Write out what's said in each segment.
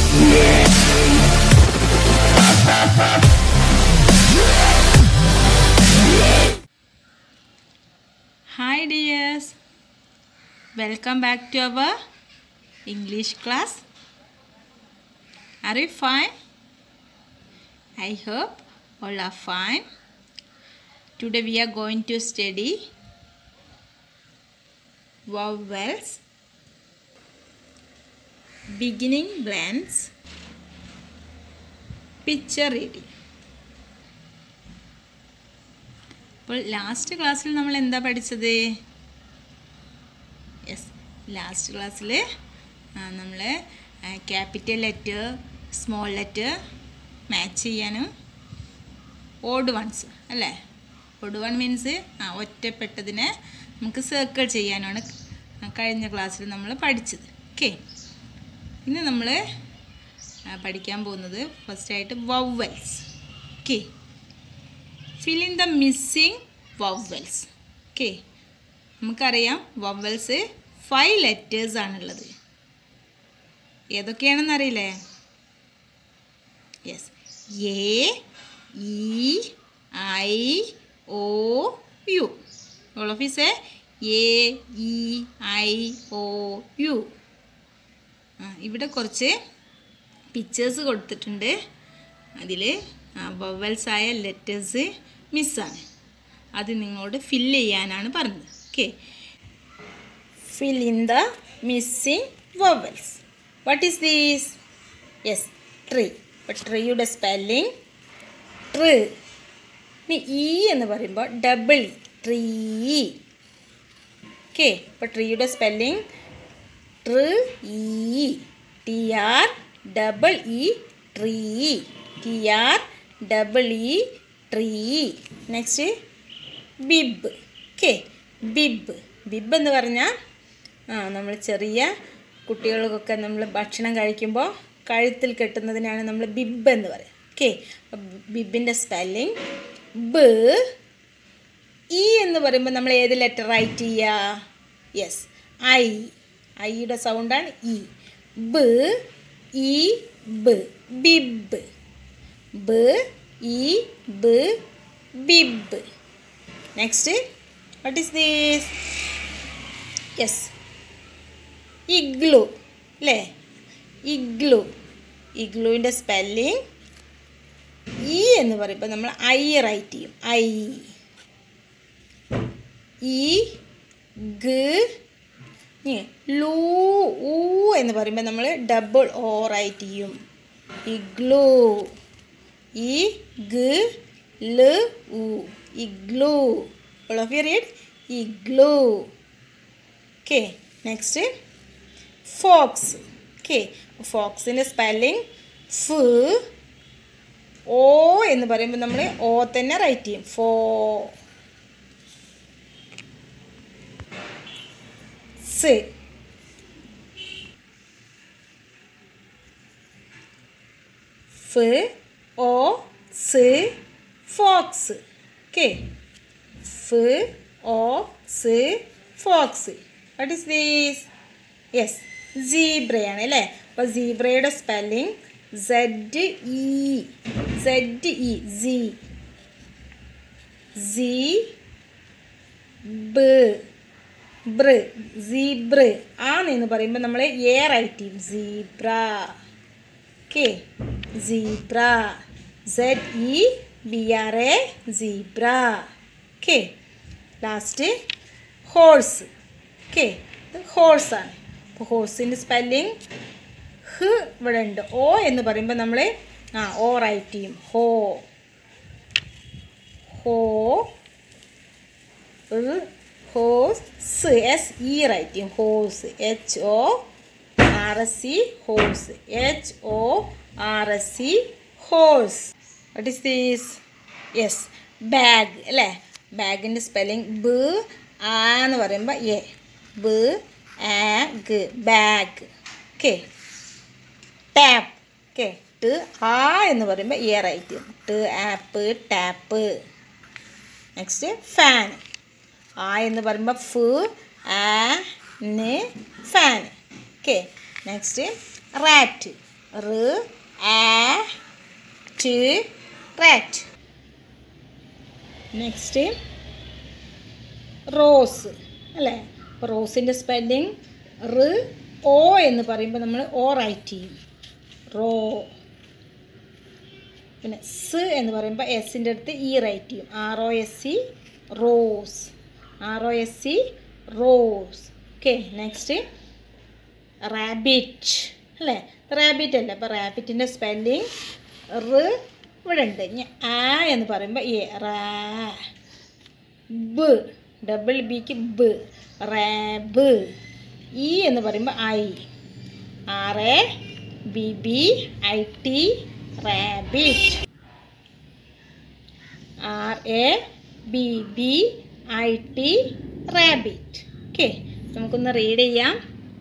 Hi dears, welcome back to our English class. Are you fine? I hope all are fine. Today we are going to study vowels, beginning blends, picture reading. അപ്പോൾ last ക്ലാസ്സിൽ നമ്മൾ എന്താ പഠിച്ചത് yes last ക്ലാസ്സിൽ നമ്മൾ capital letter small letter match ചെയ്യാനും odd ones അല്ലേ odd one means ആ ഒറ്റപ്പെട്ടതിനെ നമുക്ക് സർക്കിൾ ചെയ്യാനാണ് കഴിഞ്ഞ ക്ലാസ്സിൽ നമ്മൾ പഠിച്ചത് ഓക്കെ ഇന്ന് നമ്മൾ പഠിക്കാൻ പോകുന്നത് ഫസ്റ്റായിട്ട് vowels okay fill in the missing vowels okay നമുക്കറിയാം വവ്വൽസ് ഫൈവ് ലെറ്റേഴ്സ് ആണുള്ളത് ഏതൊക്കെയാണെന്ന് അറിയില്ലേ yes A E I O U all of is A E I O U ഇവിടെ കുറച്ച് പിക്ചേഴ്സ് കൊടുത്തിട്ടുണ്ട് അതിൽ വവൽസായ ലെറ്റേഴ്സ് മിസ്സാണ് അത് നിങ്ങളോട് ഫില്ല് ചെയ്യാനാണ് പറഞ്ഞത് okay fill in the missing vowels what is these yes tree അപ്പോൾ ട്രീയുടെ സ്പെല്ലിംഗ് ട്ര് ഇനി ഇ എന്ന് പറയുമ്പോൾ ഡബിൾ ഇ ട്രീ ഓക്കെ അപ്പോൾ ട്രീയുടെ spelling tr e T R double E tree T R double E tree next bib okay bib bib എന്ന് പറഞ്ഞാൽ ആ നമ്മൾ ചെറിയ കുട്ടികൾക്കൊക്കെ നമ്മൾ ഭക്ഷണം കഴിക്കുമ്പോൾ കഴുത്തിൽ കെട്ടുന്നതിനാണ് നമ്മൾ ബിബ് എന്ന് പറയുക ഓക്കെ ബിബിൻ്റെ സ്പെല്ലിംഗ് ബ് ഇ എന്ന് പറയുമ്പോൾ നമ്മൾ ഏത് ലെറ്റർ റൈറ്റ് ചെയ്യുക യെസ് ഐ ഐയുടെ സൗണ്ടാണ് i b i b bib b i b bib next what is these yes igloo അല്ലേ ഇഗ്ലു ഇഗ്ലുവിൻ്റെ സ്പെല്ലിംഗ് ഇ എന്ന് പറയുമ്പോൾ നമ്മൾ ഐ റൈറ്റ് ചെയ്യും I i g loo oo എന്ന് പറയുമ്പോൾ നമ്മൾ ഡബിൾ ഓ റൈറ്റ് ചെയ്യും igloo i g l u igloo all of you read igloo okay next fox okay ഫോക്സിൻ്റെ സ്പെല്ലിംഗ് ഫ് ഓ എന്ന് പറയുമ്പോൾ നമ്മൾ ഓ തന്നെ റൈറ്റ് ചെയ്യും ഫോ സ് ഫ് o s Fox okay f o s fox what is these yes സീബ്രയാണ് അല്ലേ അപ്പോൾ സീബ്രയുടെ spelling Z e Z e C C b bra zebra ആന്ന് പറയുമ്പോൾ നമ്മൾ എ റൈറ്റ് ചെയ്യും zebra okay zebra Z E B R A zebra okay last horse okay ഇത് ഹോഴ്സാണ് അപ്പോൾ ഹോഴ്സിൻ്റെ സ്പെല്ലിംഗ് ഹ് ഇവിടെ ഉണ്ട് ഓ എന്ന് പറയുമ്പോൾ നമ്മൾ ആ ഓ റൈറ്റ് ചെയ്യും ഹോ ഹോ ഹോസ് എസ് ഇ റൈറ്റ് ചെയ്യും horse H O R S C horse H O R S C horse what is these yes bag അല്ലേ ബാഗിൻ്റെ സ്പെല്ലിംഗ് ബ് ആ എന്ന് പറയുമ്പോൾ A b a g bag okay tap okay t a എന്ന് പറയുമ്പോൾ A write t ap tap next fan a എന്ന് പറയുമ്പോൾ f a n fan okay next rat r a t rat next rose അല്ലേ അപ്പോൾ റോസിൻ്റെ spelling റ് ഓ എന്ന് പറയുമ്പോൾ നമ്മൾ ഓ റൈറ്റ് ചെയ്യും റോ പിന്നെ സ് എന്ന് പറയുമ്പോൾ എസിൻ്റെ അടുത്ത് ഇ റൈറ്റ് ചെയ്യും R O S C rose R O S C rose okay next rabbit അല്ലേ റാബിറ്റ് അല്ലേ അപ്പോൾ റാബിറ്റിൻ്റെ സ്പെല്ലിംഗ് റ് ഇവിടെ ഉണ്ട് ഇനി ആ എന്ന് പറയുമ്പോൾ എ റാ ബ് ഡബിൾ ബിക്ക് ബ് റാബ് ഇ എന്ന് പറയുമ്പോൾ I R A B B I T rabbit R A B B I T rabbit okay നമുക്കൊന്ന് റീഡ് ചെയ്യാം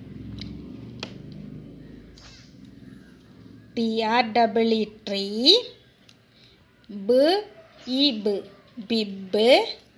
T R double E tree b i b bib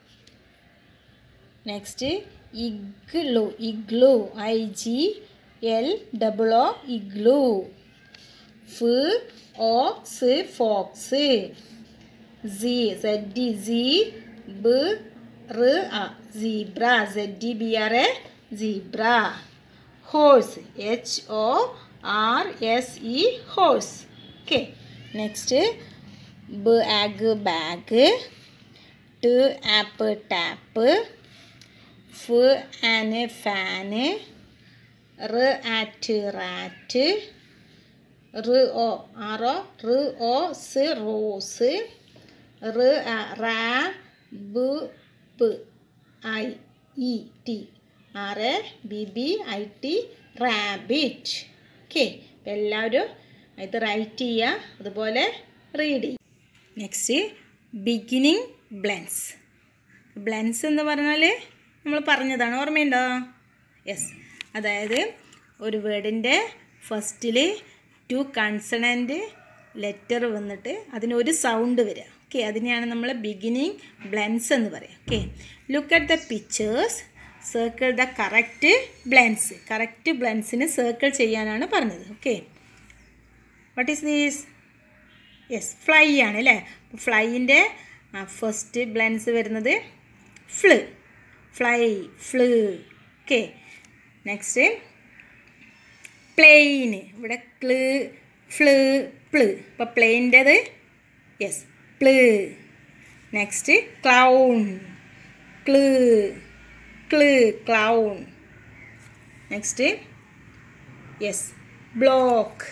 next igloo igloo I G L double O igloo f o s fox C Z D C b r a zebra Z D B R A zebra horse H O R S E horse okay next b ആഗ് bag t ap tap f an fan r at rat റ് ഓ ആറോ റ് ഓ സ് rose റ് ആ ra b p I E T R A B B I T rabbit okay അപ്പം എല്ലാവരും ഇത് right ചെയ്യുക അതുപോലെ റീഡ് ചെയ്യുക നെക്സ്റ്റ് ബിഗിനിങ് ബ്ലെൻസ് ബ്ലെൻസ് എന്ന് പറഞ്ഞാൽ നമ്മൾ പറഞ്ഞതാണ് ഓർമ്മയുണ്ടോ യെസ് അതായത് ഒരു വേർഡിൻ്റെ ഫസ്റ്റിൽ ടു കൺസണൻറ്റ് ലെറ്റർ വന്നിട്ട് അതിനൊരു സൗണ്ട് വരിക ഓക്കെ അതിനെയാണ് നമ്മൾ ബിഗിനിങ് ബ്ലെൻസ് എന്ന് പറയുക okay look at the pictures circle the correct blends correct ബ്ലെൻസിന് സർക്കിൾ ചെയ്യാനാണ് പറഞ്ഞത് okay what is these yes fly ആണ് അല്ലേ ഫ്ലൈയിൻ്റെ ഫസ്റ്റ് ബ്ലെൻസ് വരുന്നത് fl fly fl okay next plane ഇവിടെ ക്ല് ഫ്ല് പ്ല് അപ്പോൾ പ്ലെയിൻ്റെത് yes pl next clown cl cl clown next yes block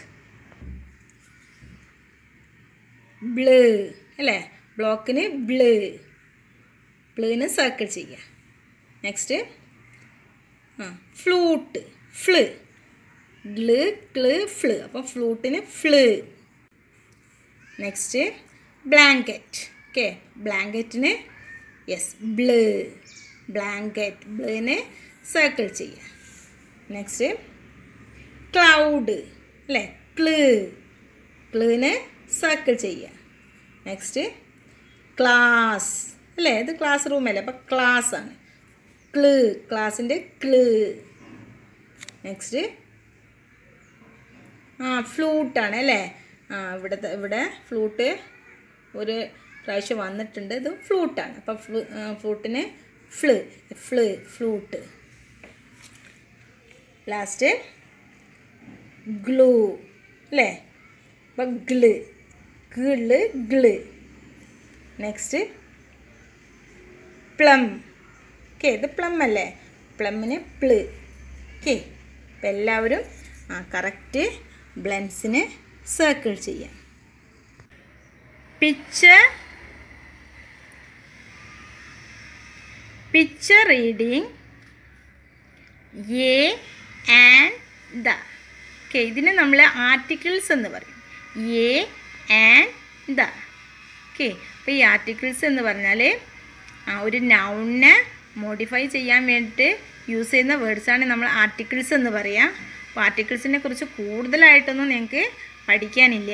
bl അല്ലേ ബ്ലോക്കിന് ബ്ല് ബ്ലൂവിന് സർക്കിൾ ചെയ്യുക നെക്സ്റ്റ് ആ flute fl gl cl fl അപ്പോൾ ഫ്ലൂട്ടിന് ഫ്ല് നെക്സ്റ്റ് ബ്ലാങ്കറ്റ് ഓക്കെ ബ്ലാങ്കറ്റിന് യെസ് ബ്ല് ബ്ലാങ്കറ്റ് ബ്ലുവിന് സർക്കിൾ ചെയ്യുക നെക്സ്റ്റ് ക്ലൗഡ് അല്ലേ ക്ല് ക്ലിന് സർക്കിൾ ചെയ്യുക നെക്സ്റ്റ് ക്ലാസ് അല്ലേ ഇത് ക്ലാസ് റൂമല്ലേ അപ്പോൾ ക്ലാസ് ആണ് ക്ല് ക്ലാസ്സിൻ്റെ ക്ല് നെക്സ്റ്റ് ആ ഫ്ലൂട്ടാണ് അല്ലേ ആ ഇവിടുത്തെ ഇവിടെ ഫ്ലൂട്ട് ഒരു പ്രാവശ്യം വന്നിട്ടുണ്ട് ഇത് ഫ്ലൂട്ടാണ് അപ്പോൾ ഫ്ലൂ ഫ്ലൂട്ടിന് fl fl flute last glue അല്ലേ അപ്പം ഗ്ല് ഗിള് ഗ്ല് നെക്സ്റ്റ് പ്ലം ഓക്കെ ഇത് പ്ലം അല്ലേ പ്ലമ്മിന് പ്ല് ഓക്കെ അപ്പം എല്ലാവരും ആ കറക്റ്റ് ബ്ലെൻസിന് സർക്കിൾ ചെയ്യാം picture picture reading a and the okay ഇതിന് നമ്മൾ ആർട്ടിക്കിൾസ് എന്ന് പറയും എ ആൻഡ് ദ ഓക്കെ അപ്പോൾ ഈ ആർട്ടിക്കിൾസ് എന്ന് പറഞ്ഞാൽ ആ ഒരു നൗണിനെ മോഡിഫൈ ചെയ്യാൻ വേണ്ടിയിട്ട് യൂസ് ചെയ്യുന്ന വേർഡ്സാണ് നമ്മൾ ആർട്ടിക്കിൾസ് എന്ന് പറയാം അപ്പോൾ ആർട്ടിക്കിൾസിനെ കുറിച്ച് കൂടുതലായിട്ടൊന്നും നിങ്ങൾക്ക് പഠിക്കാനില്ല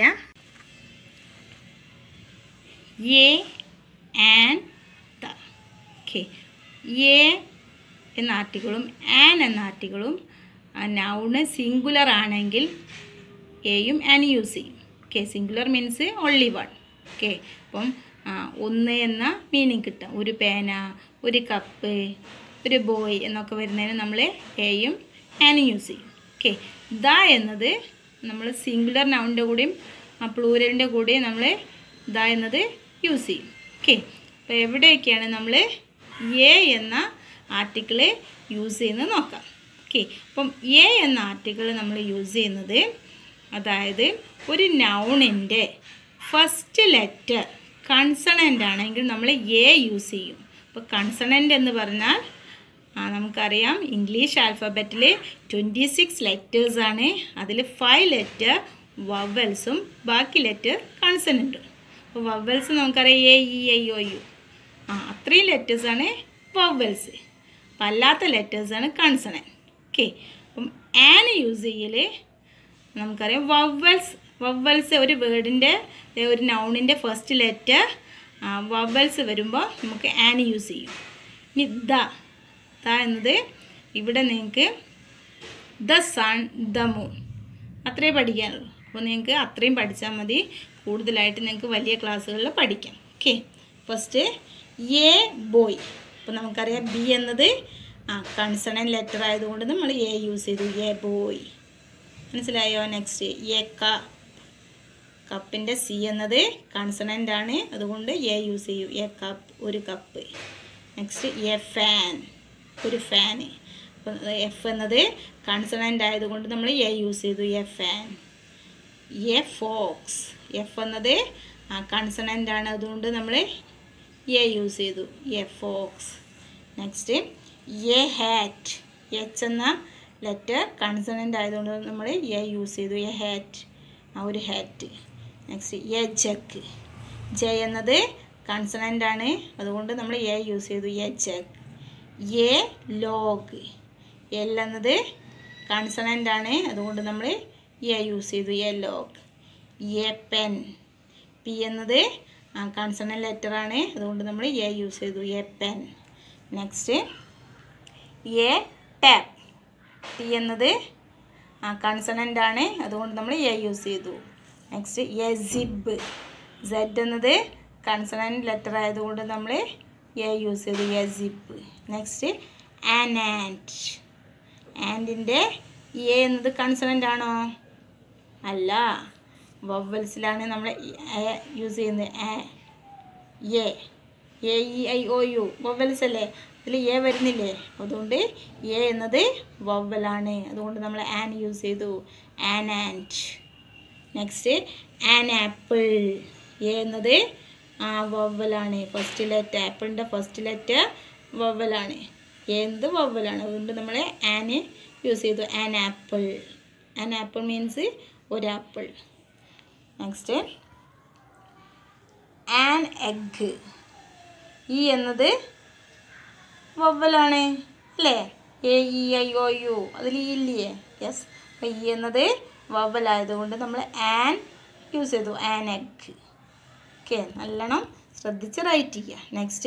a and the okay a എന്ന ആർട്ടിക്കിളും ആൻ എന്ന ആർട്ടിക്കിളും നൗണ് സിംഗുലർ ആണെങ്കിൽ എയും ആനും യൂസ് ചെയ്യും okay singular means only one okay അപ്പം ആ, ഒന്ന് എന്ന മീനിങ് കിട്ടും ഒരു പേന ഒരു കപ്പ് ഒരു ബോയ് എന്നൊക്കെ വരുന്നതിന് നമ്മൾ എയും ആനും യൂസ് ചെയ്യും ഓക്കെ ദ എന്നത് നമ്മൾ സിംഗുലർ നൗണിൻ്റെ കൂടെയും പ്ലൂരലിൻ്റെ കൂടെയും നമ്മൾ ദ എന്നത് യൂസ് ചെയ്യും ഓക്കെ അപ്പോൾ എവിടെയൊക്കെയാണ് നമ്മൾ എ എന്ന ആർട്ടിക്കിൾ യൂസ് ചെയ്യുന്നത് നോക്കാം ഓക്കെ അപ്പം എ എന്ന ആർട്ടിക്കിൾ നമ്മൾ യൂസ് ചെയ്യുന്നത് അതായത് ഒരു നൗണിൻ്റെ ഫസ്റ്റ് ലെറ്റർ കൺസണൻ്റ് ആണെങ്കിൽ നമ്മൾ എ യൂസ് ചെയ്യും അപ്പോൾ കൺസണൻ്റ് എന്ന് പറഞ്ഞാൽ ആ, നമുക്കറിയാം ഇംഗ്ലീഷ് ആൽഫബറ്റിൽ ട്വൻറ്റി സിക്സ് ലെറ്റേഴ്സാണ് അതിൽ ഫൈവ് ലെറ്റർ വവൽസും ബാക്കി ലെറ്റർ കൺസണൻറ്റും അപ്പോൾ വവൽസ് നമുക്കറിയാം A E I O U ആ അത്രയും ലെറ്റേഴ്സാണ് വവൽസ് അപ്പം അല്ലാത്ത ലെറ്റേഴ്സാണ് കൺസണൻ ഓക്കെ അപ്പം ആൻ യൂസ് ചെയ്യൽ നമുക്കറിയാം വവൽസ് വവൽസ് ഒരു വേർഡിൻ്റെ ഒരു നൗണിൻ്റെ ഫസ്റ്റ് ലെറ്റർ വവൽസ് വരുമ്പോൾ നമുക്ക് ആൻ യൂസ് ചെയ്യും ഇനി ദ ദ എന്നത് ഇവിടെ നിങ്ങൾക്ക് ദ സൺ ദ മൂൺ അത്രേ പഠിക്കാനുള്ളൂ അപ്പോൾ നിങ്ങൾക്ക് അത്രയും പഠിച്ചാൽ മതി കൂടുതലായിട്ട് നിങ്ങൾക്ക് വലിയ ക്ലാസ്സുകളിൽ പഠിക്കാം ഓക്കെ ഫസ്റ്റ് എ ബോയ് അപ്പോൾ നമുക്കറിയാം ബി എന്നത് ആ കൺസണൻ ലെറ്റർ ആയതുകൊണ്ട് നമ്മൾ എ യൂസ് ചെയ്തു എ ബോയ് മനസ്സിലായോ നെക്സ്റ്റ് എ കപ്പ് കപ്പിൻ്റെ സി എന്നത് കൺസണൻ്റ് ആണ് അതുകൊണ്ട് എ യൂസ് ചെയ്യൂ എ കപ്പ് ഒരു കപ്പ് നെക്സ്റ്റ് എ ഫാൻ ഒരു ഫാന് അപ്പം എഫ് എന്നത് കൺസണൻ്റ് ആയതുകൊണ്ട് നമ്മൾ എ യൂസ് ചെയ്തു a fan a fox F എന്നത് കൺസണൻ്റ് ആണ് അതുകൊണ്ട് നമ്മൾ എ യൂസ് ചെയ്തു a fox next a hat H എന്ന ലെറ്റർ കൺസണൻ്റ് ആയതുകൊണ്ട് നമ്മൾ എ യൂസ് ചെയ്തു എ ഹാറ്റ് ആ ഒരു hat next a jack J എന്നത് കൺസണൻ്റ് ആണ് അതുകൊണ്ട് നമ്മൾ എ യൂസ് ചെയ്തു a jack a log L എന്നത് കൺസണൻ്റ് ആണ് അതുകൊണ്ട് നമ്മൾ എ യൂസ് ചെയ്തു a log a pen P എന്നത് കൺസണൻ ലെറ്റർ ആണ് അതുകൊണ്ട് നമ്മൾ എ യൂസ് ചെയ്തു a pen next a tap T എന്നത് കൺസണൻ്റ് ആണ് അതുകൊണ്ട് നമ്മൾ എ യൂസ് ചെയ്തു നെക്സ്റ്റ് എ സിബ് സെഡ് എന്നത് കൺസണൻറ്റ് ലെറ്റർ ആയതുകൊണ്ട് നമ്മൾ എ യൂസ് ചെയ്തു a zip next an ant ആൻഡിൻ്റെ എ എന്നത് കൺസണൻ്റ് ആണോ അല്ല വവൽസിലാണ് നമ്മൾ യൂസ് ചെയ്യുന്നത് A A E I O U vowels അല്ലേ ഇതിൽ എ വരുന്നില്ലേ അതുകൊണ്ട് എ എന്നത് വവലാണ് അതുകൊണ്ട് നമ്മൾ ആൻ യൂസ് ചെയ്തു an and next an apple A എന്നത് ആ വവ്വലാണ് ഫസ്റ്റ് ലെറ്റർ ആപ്പിളിൻ്റെ ഫസ്റ്റ് ലെറ്റർ വവ്വലാണ് എ എന്നത് വവ്വലാണ് അതുകൊണ്ട് നമ്മൾ ആന് യൂസ് ചെയ്തു an apple an apple means ഒരു apple next an egg E എന്നത് വവ്വലാണ് അല്ലേ A E I O U അതിൽ ഈ ഇല്ലേ യെസ് അപ്പോൾ ഈ എന്നത് വവ്വലായതുകൊണ്ട് നമ്മൾ ആൻ യൂസ് ചെയ്തു ആൻ എഗ് ഓക്കെ നല്ലോണം ശ്രദ്ധിച്ച് റൈറ്റ് ചെയ്യുക നെക്സ്റ്റ്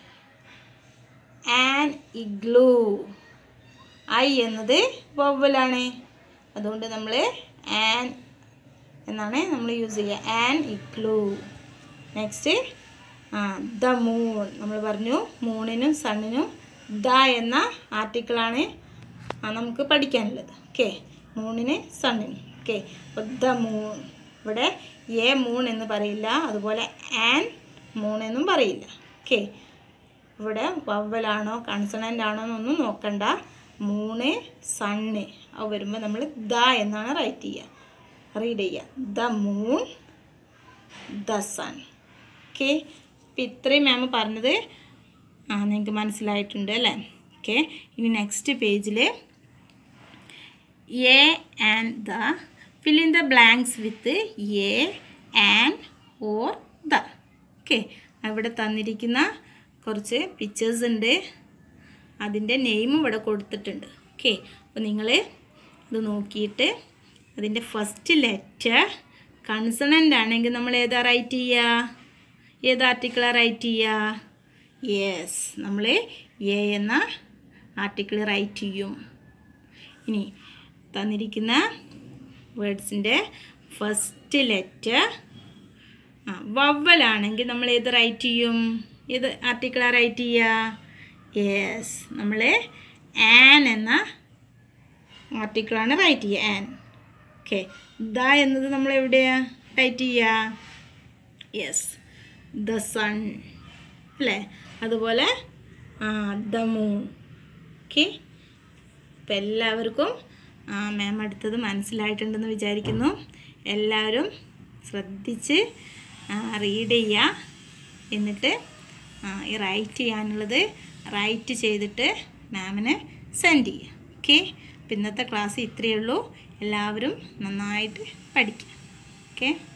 ആൻ ഇഗ്ലൂ ഐ എന്നത് വവ്വലാണ് അതുകൊണ്ട് നമ്മൾ ആൻ എന്നാണ് നമ്മൾ യൂസ് ചെയ്യുക ആൻ ഇഗ്ലൂ നെക്സ്റ്റ് ആ ദ മൂൺ നമ്മൾ പറഞ്ഞു മൂണിനും സണ്ണിനും ദ എന്ന ആർട്ടിക്കിളാണ് നമുക്ക് പഠിക്കാനുള്ളത് ഓക്കെ മൂണിന് സണ്ണിനും ഓക്കെ അപ്പോൾ ദ മൂൺ ഇവിടെ എ മൂൺ എന്ന് പറയില്ല അതുപോലെ ആൻ മൂൺ എന്നും പറയില്ല ഓക്കെ ഇവിടെ വവ്വലാണോ കൺസണൻ്റ് ആണോ എന്നൊന്നും നോക്കണ്ട മൂന്ന് സണ്ണ് അത് വരുമ്പോൾ നമ്മൾ ദ എന്നാണ് റൈറ്റ് ചെയ്യുക റീഡ് ചെയ്യുക the moon the sun okay അപ്പം ഇത്രയും മാം പറഞ്ഞത് ആ നിങ്ങൾക്ക് മനസ്സിലായിട്ടുണ്ട് അല്ലേ ഓക്കെ ഇനി നെക്സ്റ്റ് പേജിൽ a and the fill in the blanks with a and or the okay അവിടെ തന്നിരിക്കുന്ന കുറച്ച് പിക്ചേഴ്സ് ഉണ്ട് അതിൻ്റെ നെയിമും ഇവിടെ കൊടുത്തിട്ടുണ്ട് ഓക്കെ അപ്പോൾ നിങ്ങൾ അത് നോക്കിയിട്ട് അതിൻ്റെ ഫസ്റ്റ് ലെറ്റർ കൺസണൻ്റ് ആണെങ്കിൽ നമ്മൾ ഏതാ റൈറ്റ് ചെയ്യുക ഏത് ആർട്ടിക്കിളാണ് റൈറ്റ് ചെയ്യുക യെസ് നമ്മൾ എ എന്ന ആർട്ടിക്കിൾ റൈറ്റ് ചെയ്യും ഇനി തന്നിരിക്കുന്ന വേർഡ്സിൻ്റെ ഫസ്റ്റ് ലെറ്റർ ആ വവ്വലാണെങ്കിൽ നമ്മൾ ഏത് റൈറ്റ് ചെയ്യും ഏത് ആർട്ടിക്കിളാണ് റൈറ്റ് ചെയ്യുക യെസ് നമ്മൾ ആൻ എന്ന ആർട്ടിക്കിളാണ് റൈറ്റ് ചെയ്യുക ആൻ ഓക്കെ ദ എന്നത് നമ്മൾ എവിടെയാണ് റൈറ്റ് ചെയ്യുക യെസ് ദ സൺ അല്ലേ അതുപോലെ ആ ദ മൂൺ ഓക്കെ അപ്പം എല്ലാവർക്കും മാം അടുത്തത് മനസ്സിലായിട്ടുണ്ടെന്ന് വിചാരിക്കുന്നു എല്ലാവരും ശ്രദ്ധിച്ച് റീഡ് ചെയ്യുക എന്നിട്ട് ആ, ഈ റൈറ്റ് ചെയ്യാനുള്ളത് റൈറ്റ് ചെയ്തിട്ട് മാമിന് സെൻഡ് ചെയ്യുക ഓക്കെ അപ്പം ഇന്നത്തെ ക്ലാസ് ഇത്രയേ ഉള്ളൂ എല്ലാവരും നന്നായിട്ട് പഠിക്കുക ഓക്കെ